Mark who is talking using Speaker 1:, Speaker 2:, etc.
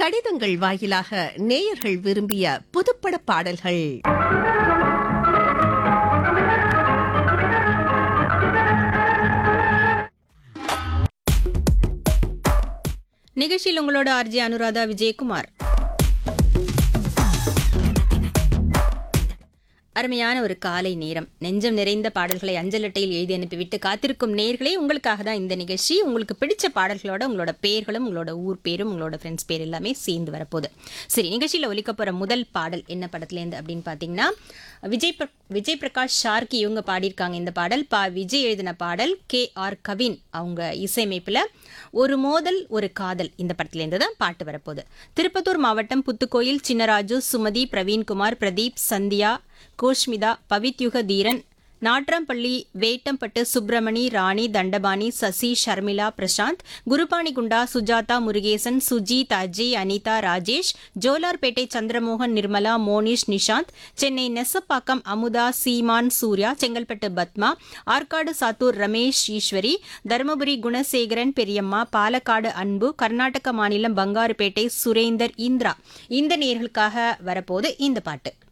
Speaker 1: கடிதங்கள் வாயிலாக நேயர்கள் விரும்பிய புதுப்பட பாடல்கள்
Speaker 2: நிகழ்ச்சியில் உங்களோட ஆர்ஜே அனுராதா விஜயகுமார் அருமையான ஒரு காலை நேரம் நெஞ்சம் நிறைந்த பாடல்களை அஞ்சல் அட்டையில் எழுதி அனுப்பிவிட்டு காத்திருக்கும் நேர்களே உங்களுக்காக தான் இந்த நிகழ்ச்சி உங்களுக்கு பிடிச்ச பாடல்களோட உங்களோட பேர்களும் உங்களோட ஊர் பேரும் உங்களோட ஃப்ரெண்ட்ஸ் பேர் எல்லாமே சேர்ந்து வரப்போகுது சரி நிகழ்ச்சியில் ஒலிக்க போகிற முதல் பாடல் என்ன படத்துலேருந்து அப்படின்னு பார்த்தீங்கன்னா விஜய் பிர விஜய் பிரகாஷ் ஷார்கி இவங்க பாடியிருக்காங்க இந்த பாடல் பா விஜய் எழுதின பாடல் கே ஆர் கவின் அவங்க இசையமைப்பில் ஒரு மோதல் ஒரு காதல் இந்த படத்துலேருந்து தான் பாட்டு வரப்போகுது திருப்பத்தூர் மாவட்டம் புத்துக்கோயில் சின்னராஜு சுமதி பிரவீன்குமார் பிரதீப் சந்தியா கோஷ்மிதா பவித்யுக தீரன் நாட்ராம்பள்ளி வேட்டம்பட்டு சுப்பிரமணி ராணி தண்டபாணி சசி ஷர்மிளா பிரசாந்த் குருபாணிகுண்டா சுஜாதா முருகேசன் சுஜித் அஜய் அனிதா ராஜேஷ் ஜோலார்பேட்டை சந்திரமோகன் நிர்மலா மோனிஷ் நிஷாந்த் சென்னை நெசப்பாக்கம் அமுதா சீமான் சூர்யா செங்கல்பட்டு பத்மா ஆற்காடு சாத்தூர் ரமேஷ் ஈஸ்வரி தருமபுரி குணசேகரன் பெரியம்மா பாலக்காடு அன்பு கர்நாடக மாநிலம் பங்காருப்பேட்டை சுரேந்தர் இந்திரா இந்த நேர்களுக்காக வரப்போது இந்த பாட்டு